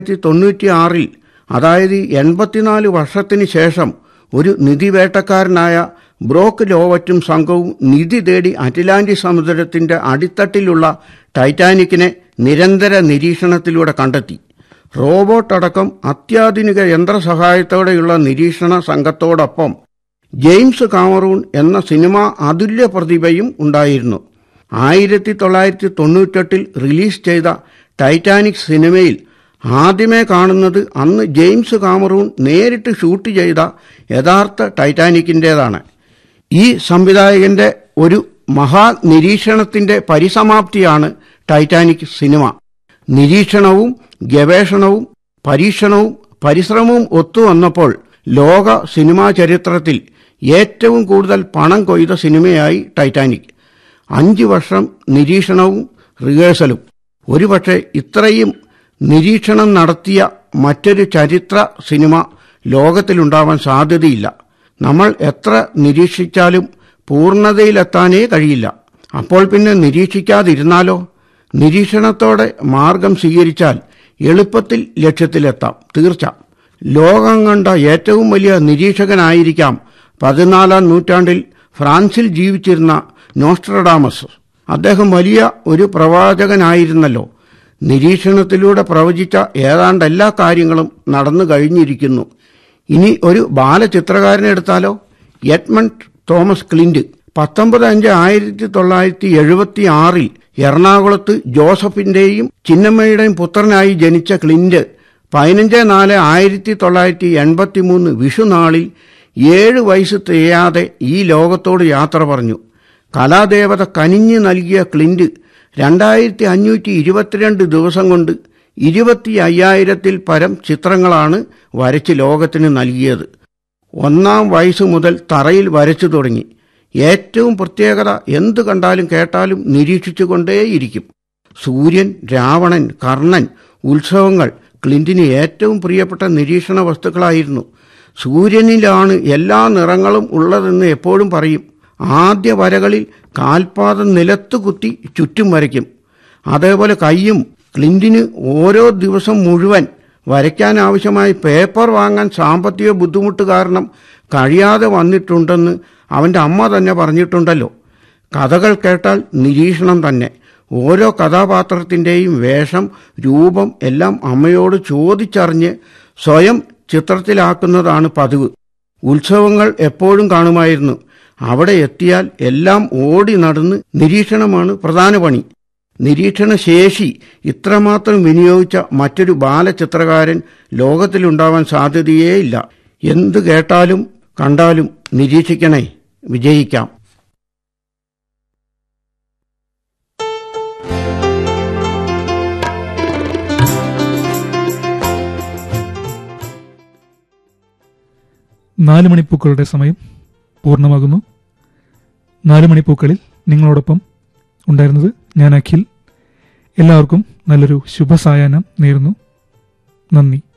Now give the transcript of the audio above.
തൊള്ളായിരത്തി തൊണ്ണൂറ്റി ആറിൽ അതായത് എൺപത്തിനാല് വർഷത്തിന് ശേഷം ഒരു നിധിവേട്ടക്കാരനായ ബ്രോക്ക് ലോവറ്റും സംഘവും നിധി തേടി അറ്റ്ലാന്റിക് സമുദ്രത്തിന്റെ അടിത്തട്ടിലുള്ള ടൈറ്റാനിക്കിനെ നിരന്തര നിരീക്ഷണത്തിലൂടെ കണ്ടെത്തി റോബോട്ട് അടക്കം അത്യാധുനിക യന്ത്രസഹായത്തോടെയുള്ള നിരീക്ഷണ സംഘത്തോടൊപ്പം ജെയിംസ് കാമറൂൺ എന്ന സിനിമ അതുല്യ പ്രതിഭയും ഉണ്ടായിരുന്നു ആയിരത്തി തൊള്ളായിരത്തി തൊണ്ണൂറ്റെട്ടിൽ റിലീസ് ചെയ്ത ടൈറ്റാനിക് സിനിമയിൽ ആദ്യമേ കാണുന്നത് അന്ന് ജെയിംസ് കാമറൂൺ നേരിട്ട് ഷൂട്ട് ചെയ്ത യഥാർത്ഥ ടൈറ്റാനിക്കിൻ്റേതാണ് ഈ സംവിധായകന്റെ ഒരു മഹാനിരീക്ഷണത്തിന്റെ പരിസമാപ്തിയാണ് ടൈറ്റാനിക് സിനിമ നിരീക്ഷണവും ഗവേഷണവും പരീക്ഷണവും പരിശ്രമവും ഒത്തുവന്നപ്പോൾ ലോക സിനിമാ ചരിത്രത്തിൽ ഏറ്റവും കൂടുതൽ പണം കൊയ്ത സിനിമയായി ടൈറ്റാനിക് അഞ്ച് വർഷം നിരീക്ഷണവും റിഹേഴ്സലും ഒരുപക്ഷെ ഇത്രയും നിരീക്ഷണം നടത്തിയ മറ്റൊരു ചരിത്ര സിനിമ ലോകത്തിലുണ്ടാവാൻ സാധ്യതയില്ല നമ്മൾ എത്ര നിരീക്ഷിച്ചാലും പൂർണ്ണതയിലെത്താനേ കഴിയില്ല അപ്പോൾ പിന്നെ നിരീക്ഷിക്കാതിരുന്നാലോ നിരീക്ഷണത്തോടെ മാർഗം സ്വീകരിച്ചാൽ എളുപ്പത്തിൽ ലക്ഷ്യത്തിലെത്താം തീർച്ച ലോകം കണ്ട ഏറ്റവും വലിയ നിരീക്ഷകനായിരിക്കാം പതിനാലാം നൂറ്റാണ്ടിൽ ഫ്രാൻസിൽ ജീവിച്ചിരുന്ന നോസ്ട്രഡാമസ് അദ്ദേഹം വലിയ ഒരു പ്രവാചകനായിരുന്നല്ലോ നിരീക്ഷണത്തിലൂടെ പ്രവചിച്ച ഏതാണ്ട് എല്ലാ കാര്യങ്ങളും നടന്നു കഴിഞ്ഞിരിക്കുന്നു ഇനി ഒരു ബാലചിത്രകാരനെ എടുത്താലോ എഡ്മണ്ട് തോമസ് ക്ലിന്റ് പത്തൊമ്പത് അഞ്ച് ആയിരത്തി തൊള്ളായിരത്തി എഴുപത്തി ആറിൽ എറണാകുളത്ത് ജോസഫിന്റെയും ചിന്നമ്മയുടെയും പുത്രനായി ജനിച്ച ക്ലിന്റ് പതിനഞ്ച് നാല് ആയിരത്തി തൊള്ളായിരത്തി എൺപത്തി മൂന്ന് വിഷുനാളിൽ ഏഴ് വയസ്സ് തികയാതെ ഈ ലോകത്തോട് യാത്ര പറഞ്ഞു കലാദേവത കനിഞ്ഞു നൽകിയ ക്ലിന്റ് രണ്ടായിരത്തി അഞ്ഞൂറ്റി ഇരുപത്തിരണ്ട് ദിവസം കൊണ്ട് ഇരുപത്തി അയ്യായിരത്തിൽ പരം ചിത്രങ്ങളാണ് വരച്ച് ലോകത്തിന് നൽകിയത് ഒന്നാം വയസ്സ് മുതൽ തറയിൽ വരച്ചു തുടങ്ങി ഏറ്റവും പ്രത്യേകത എന്തു കണ്ടാലും കേട്ടാലും നിരീക്ഷിച്ചുകൊണ്ടേയിരിക്കും സൂര്യൻ രാവണൻ കർണൻ ഉത്സവങ്ങൾ ക്ലിന്റിന് ഏറ്റവും പ്രിയപ്പെട്ട നിരീക്ഷണ വസ്തുക്കളായിരുന്നു സൂര്യനിലാണ് എല്ലാ നിറങ്ങളും ഉള്ളതെന്ന് എപ്പോഴും പറയും ആദ്യ വരകളിൽ കാൽപാദം നിലത്ത് കുത്തി ചുറ്റും വരയ്ക്കും അതേപോലെ കൈയും ക്ലിന്റിന് ഓരോ ദിവസം മുഴുവൻ വരയ്ക്കാൻ ആവശ്യമായി പേപ്പർ വാങ്ങാൻ സാമ്പത്തിക ബുദ്ധിമുട്ട് കാരണം കഴിയാതെ വന്നിട്ടുണ്ടെന്ന് അവൻ്റെ അമ്മ തന്നെ പറഞ്ഞിട്ടുണ്ടല്ലോ കഥകൾ കേട്ടാൽ നിരീക്ഷണം തന്നെ ഓരോ കഥാപാത്രത്തിൻ്റെയും വേഷം രൂപം എല്ലാം അമ്മയോട് ചോദിച്ചറിഞ്ഞ് സ്വയം ചിത്രത്തിലാക്കുന്നതാണ് പതിവ് ഉത്സവങ്ങൾ എപ്പോഴും കാണുമായിരുന്നു അവിടെ എത്തിയാൽ എല്ലാം ഓടി നടന്ന് നിരീക്ഷണമാണ് പ്രധാന പണി നിരീക്ഷണ ശേഷി ഇത്രമാത്രം വിനിയോഗിച്ച മറ്റൊരു ബാലചിത്രകാരൻ ലോകത്തിലുണ്ടാവാൻ സാധ്യതയേയില്ല എന്തു കേട്ടാലും കണ്ടാലും നിരീക്ഷിക്കണേ വിജയിക്കാം നാല് മണിപ്പൂക്കളുടെ സമയം പൂർണ്ണമാകുന്നു നാല് മണിപ്പൂക്കളിൽ നിങ്ങളോടൊപ്പം ഉണ്ടായിരുന്നത് ഞാൻ അഖിൽ എല്ലാവർക്കും നല്ലൊരു ശുഭസായാഹ്നം നേരുന്നു നന്ദി